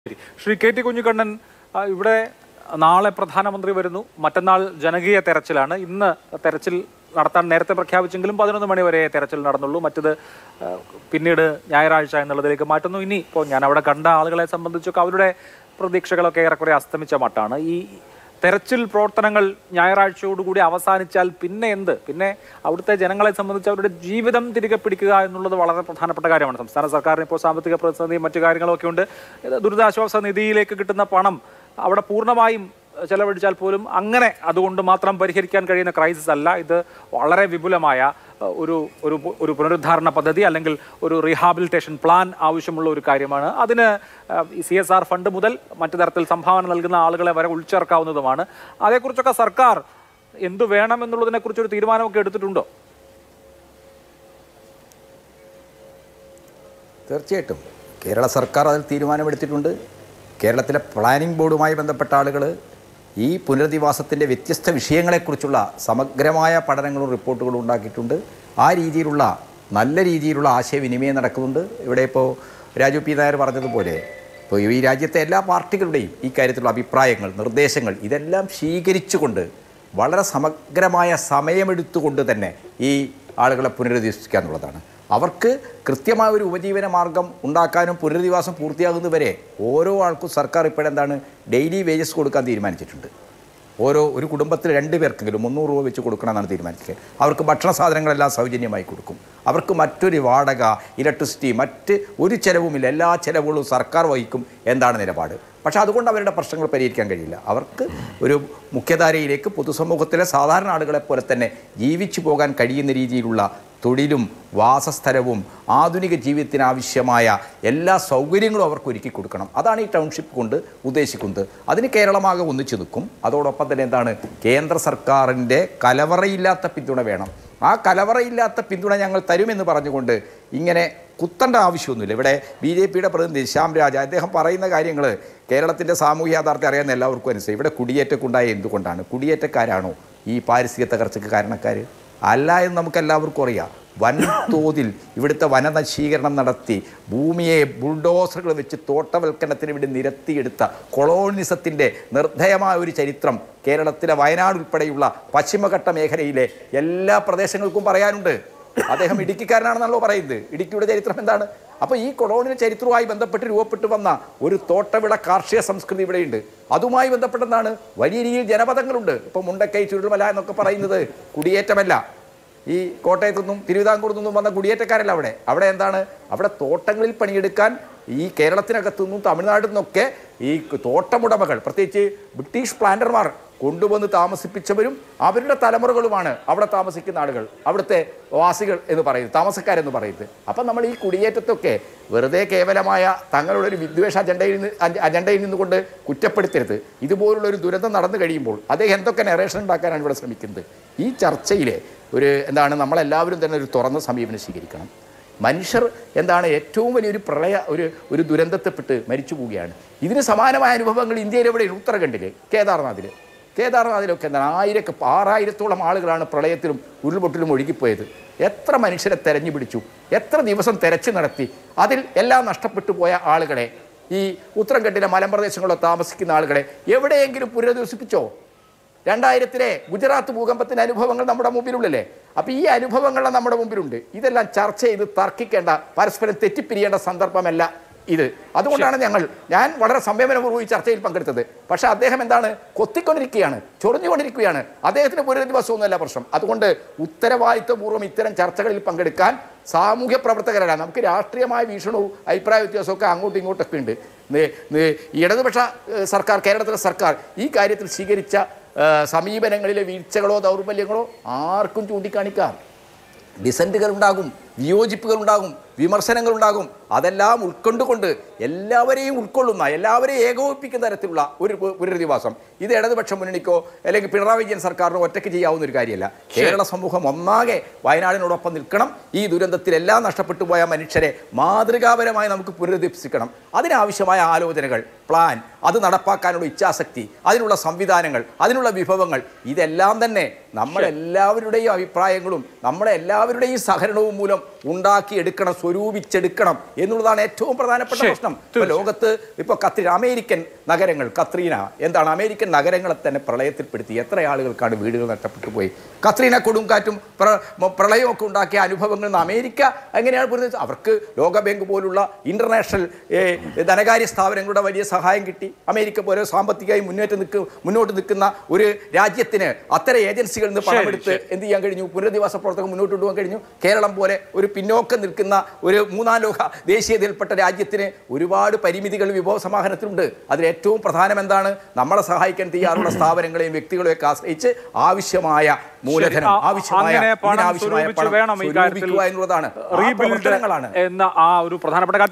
ശരി. Shri K T Kunhikannan ആ, ഇവിടെ നാളെ പ്രധാനമന്ത്രി വരുന്നു മറ്റന്നാൾ ജനകീയ തെരച്ചിലാണ് ഇന്ന് തെരച്ചിൽ നടത്താൻ നേരത്തെ പ്രഖ്യാപിച്ചെങ്കിലും പതിനൊന്ന് മണി വരെ തെരച്ചിൽ നടന്നുള്ളൂ മറ്റത് ആ, പിന്നീട് ഞായറാഴ്ച എന്നുള്ളതിലേക്ക് മാറ്റുന്നു ഇനി ഇപ്പോൾ ഞാൻ അവിടെ കണ്ട ആളുകളെ സംബന്ധിച്ചൊക്കെ അവരുടെ പ്രതീക്ഷകളൊക്കെ ഏറെക്കുറെ അസ്തമിച്ച മട്ടാണ് ഈ തെരച്ചിൽ പ്രവർത്തനങ്ങൾ ഞായറാഴ്ചയോടുകൂടി അവസാനിച്ചാൽ പിന്നെ എന്ത് പിന്നെ അവിടുത്തെ ജനങ്ങളെ സംബന്ധിച്ച് അവരുടെ ജീവിതം തിരികെ പിടിക്കുക എന്നുള്ളത് വളരെ പ്രധാനപ്പെട്ട കാര്യമാണ് സംസ്ഥാന സർക്കാരിന് ഇപ്പോൾ സാമ്പത്തിക പ്രതിസന്ധിയും മറ്റു കാര്യങ്ങളൊക്കെ ഉണ്ട് ഇത് ദുരിതാശ്വാസ നിധിയിലേക്ക് കിട്ടുന്ന പണം അവിടെ പൂർണ്ണമായും ചെലവഴിച്ചാൽ പോലും അങ്ങനെ അതുകൊണ്ട് മാത്രം പരിഹരിക്കാൻ കഴിയുന്ന ക്രൈസിസ് അല്ല ഇത് വളരെ വിപുലമായ അഹ്, ഒരു ഒരു പു- ഒരു പുനരുദ്ധാരണ പദ്ധതി അല്ലെങ്കിൽ ഒരു റീഹാബിലിറ്റേഷൻ പ്ലാൻ ആവശ്യമുള്ള ഒരു കാര്യമാണ് അതിന് സി എസ് ആർ ഫണ്ട് മുതൽ മറ്റു തരത്തിൽ സംഭാവന നൽകുന്ന ആളുകളെ വരെ ഉൾച്ചേർക്കാവുന്നതുമാണ് അതേക്കുറിച്ചൊക്കെ സർക്കാർ എന്തു വേണമെന്നുള്ളതിനെ കുറിച്ച് ഒരു തീരുമാനമൊക്കെ എടുത്തിട്ടുണ്ടോ തീർച്ചയായിട്ടും കേരള സർക്കാർ അതിൽ തീരുമാനമെടുത്തിട്ടുണ്ട് കേരളത്തിലെ പ്ലാനിംഗ് ബോർഡുമായി ബന്ധപ്പെട്ട ആളുകൾ ഈ പുനരധിവാസത്തിൻ്റെ വ്യത്യസ്ത വിഷയങ്ങളെക്കുറിച്ചുള്ള സമഗ്രമായ പഠനങ്ങളും റിപ്പോർട്ടുകളും ഉണ്ടാക്കിയിട്ടുണ്ട് ആ രീതിയിലുള്ള നല്ല രീതിയിലുള്ള ആശയവിനിമയം നടക്കുന്നുണ്ട് ഇവിടെ ഇപ്പോൾ രാജു പി നായർ പറഞ്ഞതുപോലെ ഇപ്പോൾ ഈ രാജ്യത്തെ എല്ലാ പാർട്ടികളുടെയും ഈ കാര്യത്തിലുള്ള അഭിപ്രായങ്ങൾ നിർദ്ദേശങ്ങൾ ഇതെല്ലാം സ്വീകരിച്ചുകൊണ്ട് വളരെ സമഗ്രമായ സമയമെടുത്തുകൊണ്ട് തന്നെ ഈ ആളുകളെ പുനരധിവസിക്കുക എന്നുള്ളതാണ് അവർക്ക് കൃത്യമായ ഒരു ഉപജീവന മാർഗം ഉണ്ടാക്കാനും പുനരധിവാസം പൂർത്തിയാകുന്നവരെ ഓരോ ആൾക്കും സർക്കാർ ഇപ്പോഴെന്താണ് ഡെയിലി വേജസ് കൊടുക്കാൻ തീരുമാനിച്ചിട്ടുണ്ട് ഓരോ ഒരു കുടുംബത്തിൽ രണ്ട് പേർക്കെങ്കിലും മുന്നൂറ് രൂപ വെച്ച് കൊടുക്കണമെന്നാണ് തീരുമാനിച്ചത് അവർക്ക് ഭക്ഷണ സാധനങ്ങളെല്ലാം സൗജന്യമായി കൊടുക്കും അവർക്ക് മറ്റൊരു വാടക ഇലക്ട്രിസിറ്റി മറ്റ് ഒരു ചിലവുമില്ല എല്ലാ ചിലവുകളും സർക്കാർ വഹിക്കും എന്താണ് നിലപാട് പക്ഷേ അതുകൊണ്ട് അവരുടെ പ്രശ്നങ്ങൾ പരിഹരിക്കാൻ കഴിയില്ല അവർക്ക് ഒരു മുഖ്യധാരയിലേക്ക് പൊതുസമൂഹത്തിലെ സാധാരണ ആളുകളെ പോലെ തന്നെ ജീവിച്ചു പോകാൻ കഴിയുന്ന രീതിയിലുള്ള തൊഴിലും വാസസ്ഥലവും ആധുനിക ജീവിതത്തിന് ആവശ്യമായ എല്ലാ സൗകര്യങ്ങളും അവർക്ക് ഒരുക്കി കൊടുക്കണം അതാണ് ഈ ടൗൺഷിപ്പ് കൊണ്ട് ഉദ്ദേശിക്കുന്നത് അതിന് കേരളമാകെ ഒന്നിച്ചു നിൽക്കും അതോടൊപ്പം തന്നെ എന്താണ് കേന്ദ്ര സർക്കാരിൻ്റെ കലവറയില്ലാത്ത പിന്തുണ വേണം ആ കലവറയില്ലാത്ത പിന്തുണ ഞങ്ങൾ തരുമെന്ന് പറഞ്ഞുകൊണ്ട് ഇങ്ങനെ കുത്തേണ്ട ആവശ്യമൊന്നുമില്ല ഇവിടെ ബി ജെ പിയുടെ പ്രതിനിധി ശ്യാം രാജ അദ്ദേഹം പറയുന്ന കാര്യങ്ങൾ കേരളത്തിൻ്റെ സാമൂഹ്യ യാഥാർത്ഥ്യം അറിയാവുന്ന എല്ലാവർക്കും അനുസരിച്ച് ഇവിടെ കുടിയേറ്റക്കുണ്ടായ എന്തുകൊണ്ടാണ് കുടിയേറ്റക്കാരാണോ ഈ പാരിസ്ഥിതിക തകർച്ചയ്ക്ക് കാരണക്കാർ അല്ല എന്ന് നമുക്ക് എല്ലാവർക്കും അറിയാം വൻതോതിൽ ഇവിടുത്തെ വനനശീകരണം നടത്തി ഭൂമിയെ ബുൾഡോസറുകൾ വെച്ച് തോട്ടവൽക്കരണത്തിന് വേണ്ടി നിരത്തിയെടുത്ത കൊളോണിസത്തിൻ്റെ നിർദ്ധയമായ ഒരു ചരിത്രം കേരളത്തിലെ വയനാട് ഉൾപ്പെടെയുള്ള പശ്ചിമഘട്ട മേഖലയിലെ എല്ലാ പ്രദേശങ്ങൾക്കും പറയാനുണ്ട് അദ്ദേഹം ഇടുക്കിക്കാരനാണെന്നാണല്ലോ പറയുന്നത് ഇടുക്കിയുടെ ചരിത്രം എന്താണ് അപ്പോൾ ഈ കൊളോണിയൽ ചരിത്രവുമായി ബന്ധപ്പെട്ട് രൂപപ്പെട്ടു വന്ന ഒരു തോട്ടവിള കാർഷിക സംസ്കൃതി ഇവിടെയുണ്ട് അതുമായി ബന്ധപ്പെട്ടെന്താണ് വലിയ രീതിയിൽ ജനപദങ്ങളുണ്ട് ഇപ്പോൾ മുണ്ടക്കൈ ചുരുൾമല എന്നൊക്കെ പറയുന്നത് കുടിയേറ്റമല്ല ഈ കോട്ടയത്തു നിന്നും തിരുവിതാംകൂറിൽ നിന്നും വന്ന കുടിയേറ്റക്കാരല്ല അവിടെ അവിടെ എന്താണ് അവിടെ തോട്ടങ്ങളിൽ പണിയെടുക്കാൻ ഈ കേരളത്തിനകത്തു നിന്നും തമിഴ്നാട്ടിൽ നിന്നൊക്കെ ഈ തോട്ടമുടമകൾ പ്രത്യേകിച്ച് ബ്രിട്ടീഷ് പ്ലാന്റർമാർ കൊണ്ടുവന്ന് താമസിപ്പിച്ചവരും അവരുടെ തലമുറകളുമാണ് അവിടെ താമസിക്കുന്ന ആളുകൾ അവിടുത്തെ വാസികൾ എന്ന് പറയുന്നത് താമസക്കാരെന്ന് പറയുന്നത് അപ്പം നമ്മൾ ഈ കുടിയേറ്റത്തൊക്കെ വെറുതെ കേവലമായ തങ്ങളുടെ ഒരു വിദ്വേഷ അജണ്ടയിൽ നിന്ന് അജ- അജണ്ടയിൽ നിന്നുകൊണ്ട് കുറ്റപ്പെടുത്തരുത് ഇതുപോലുള്ള ഒരു ദുരന്തം നടന്നു കഴിയുമ്പോൾ അദ്ദേഹം എന്തൊക്കെ നെറേഷൻ ഉണ്ടാക്കാനാണ് ഇവിടെ ശ്രമിക്കുന്നത് ഈ ചർച്ചയിലെ ഒരു എന്താണ് നമ്മളെല്ലാവരും തന്നെ ഒരു തുറന്ന സമീപനം സ്വീകരിക്കണം മനുഷ്യർ എന്താണ് ഏറ്റവും വലിയൊരു പ്രളയ ഒരു ഒരു ദുരന്തത്തെപ്പെട്ട് മരിച്ചു പോവുകയാണ് ഇതിന് സമാനമായ അനുഭവങ്ങൾ ഇന്ത്യയിൽ എവിടെയാണ് ഉത്തരാഖണ്ഡിൽ കേദാർനാഥിൽ കേദാർനാഥിലൊക്കെ എന്താണ് ആയിരക്ക് ആറായിരത്തോളം ആളുകളാണ് പ്രളയത്തിലും ഉരുൾപൊട്ടിലും ഒഴുകിപ്പോയത് എത്ര മനുഷ്യരെ തെരഞ്ഞു പിടിച്ചു എത്ര ദിവസം തെരച്ചു നടത്തി അതിൽ എല്ലാം നഷ്ടപ്പെട്ടു പോയ ആളുകളെ ഈ ഉത്തരാഖണ്ഡിലെ മലമ്പ്രദേശങ്ങളിലോ താമസിക്കുന്ന ആളുകളെ എവിടെയെങ്കിലും പുനരധിവസിപ്പിച്ചോ രണ്ടായിരത്തിലെ ഗുജറാത്ത് ഭൂകമ്പത്തിന്റെ അനുഭവങ്ങൾ നമ്മുടെ മുമ്പിലുള്ളല്ലേ അപ്പോൾ ഈ അനുഭവങ്ങൾ നമ്മുടെ മുമ്പിലുണ്ട് ഇതെല്ലാം ചർച്ച ചെയ്ത് തർക്കിക്കേണ്ട പരസ്പരം തെറ്റിപ്പിരിയേണ്ട സന്ദർഭമല്ല ഇത് അതുകൊണ്ടാണ് ഞങ്ങൾ ഞാൻ വളരെ സംയമനപൂർവ്വം ഈ ചർച്ചയിൽ പങ്കെടുത്തത് പക്ഷേ അദ്ദേഹം എന്താണ് കൊത്തിക്കൊണ്ടിരിക്കുകയാണ് ചൊറിഞ്ഞുകൊണ്ടിരിക്കുകയാണ് അദ്ദേഹത്തിന് പുനരധിവാസമൊന്നുമല്ല പ്രശ്നം അതുകൊണ്ട് ഉത്തരവാദിത്വപൂർവ്വം ഇത്തരം ചർച്ചകളിൽ പങ്കെടുക്കാൻ സാമൂഹ്യ പ്രവർത്തകരല്ല നമുക്ക് രാഷ്ട്രീയമായ വീക്ഷണവും അഭിപ്രായ വ്യത്യാസമൊക്കെ അങ്ങോട്ടും ഇങ്ങോട്ടൊക്കെ ഉണ്ട് നെ- നെ- ഇടതുപക്ഷ ഏഹ്, സർക്കാർ കേരളത്തിലെ സർക്കാർ ഈ കാര്യത്തിൽ സ്വീകരിച്ച ഏഹ്, സമീപനങ്ങളിലെ വീഴ്ചകളോ ദൗർബല്യങ്ങളോ ആർക്കും ചൂണ്ടിക്കാണിക്കാം ഡിസൻറ്റുകൾ ഉണ്ടാകും വിയോജിപ്പുകൾ ഉണ്ടാകും വിമർശനങ്ങൾ ഉണ്ടാകും അതെല്ലാം ഉൾക്കൊണ്ടുകൊണ്ട് എല്ലാവരെയും ഉൾക്കൊള്ളുന്ന എല്ലാവരെയും ഏകോപിപ്പിക്കുന്ന തരത്തിലുള്ള ഒരു പു- പുനരധിവാസം ഇത് ഇടതുപക്ഷ മുന്നണിക്കോ അല്ലെങ്കിൽ പിണറായി വിജയൻ സർക്കാരിനോ ഒറ്റയ്ക്ക് ചെയ്യാവുന്ന ഒരു കാര്യമല്ല കേരള സമൂഹം ഒന്നാകെ വയനാടിനോടൊപ്പം നിൽക്കണം ഈ ദുരന്തത്തിൽ എല്ലാം നഷ്ടപ്പെട്ടു പോയ മനുഷ്യരെ മാതൃകാപരമായി നമുക്ക് പുനരധിവസിക്കണം അതിനാവശ്യമായ ആലോചനകൾ പ്ലാൻ അത് നടപ്പാക്കാനുള്ള ഇച്ഛാശക്തി അതിനുള്ള സംവിധാനങ്ങൾ അതിനുള്ള വിഭവങ്ങൾ ഇതെല്ലാം തന്നെ നമ്മളെല്ലാവരുടെയും അഭിപ്രായങ്ങളും നമ്മളെ എല്ലാവരുടെയും സഹകരണവും മൂലം ഉണ്ടാക്കിയെടുക്കണം സ്വരൂ സ്വരൂപിച്ചെടുക്കണം എന്നുള്ളതാണ് ഏറ്റവും പ്രധാനപ്പെട്ട ശരി, പ്രശ്നം ഇപ്പൊ ലോകത്ത് ഇപ്പൊ കത്രീന അമേരിക്കൻ നഗരങ്ങൾ കത്രീന എന്താണ് അമേരിക്കൻ നഗരങ്ങളെ തന്നെ പ്രളയത്തിൽപ്പെടുത്തി എത്ര ആളുകൾക്കാണ് വീടുകൾ നഷ്ടപ്പെട്ടു പോയി കത്രീന കൊടുങ്കാറ്റും പ്ര- മ- പ്രളയമൊക്കെ ഉണ്ടാക്കിയ അനുഭവങ്ങൾ നിന്ന് അമേരിക്ക എങ്ങനെയാണ് പുറത്ത് അവർക്ക് ലോകബാങ്ക് പോലുള്ള ഇന്റർനാഷണൽ ഏ, ധനകാര്യ സ്ഥാപനങ്ങളുടെ വലിയ സഹായം കിട്ടി അമേരിക്ക പോലെ സാമ്പത്തികമായി മുന്നേറ്റം നിൽക്ക് മുന്നോട്ട് നിൽക്കുന്ന ഒരു രാജ്യത്തിന് അത്തരം ഏജൻസികളിൽ നിന്ന് പണമെടുത്ത് എന്ത് ചെയ്യാൻ കഴിഞ്ഞു പുനരധിവാസ പ്രവർത്തനം മുന്നോട്ട് കൊണ്ടുപോകാൻ കഴിഞ്ഞു കേരളം പോലെ ഒരു പിന്നോക്കം നിൽക്കുന്ന ഒരു മൂന്നാം ലോക ദേശീയതയിൽപ്പെട്ട രാജ്യത്തിന് ഒരുപാട് പരിമിതികൾ വിഭവ സമാഹരണത്തിലുണ്ട് അതിൽ ഏറ്റവും പ്രധാനം എന്താണ് നമ്മളെ സഹായിക്കാൻ തയ്യാറുള്ള സ്ഥാപനങ്ങളെയും വ്യക്തികളെയും ഒക്കെ ആശ്രയിച്ച് ആവശ്യമായ മൂലധനം ആ- ആവശ്യമായ അങ്ങനെ പണം ഇതിനാവശ്യമായ സ്വരൂപിച്ച് പണം വേണം ഈ കാര്യത്തിൽ സ്വരൂപിക്കുക എന്നുള്ളതാണ് ആ റീബിൽഡ് പ്രവർത്തനങ്ങളാണ് എന്ന ആ ഒരു പ്രധാനപ്പെട്ട കാര്യം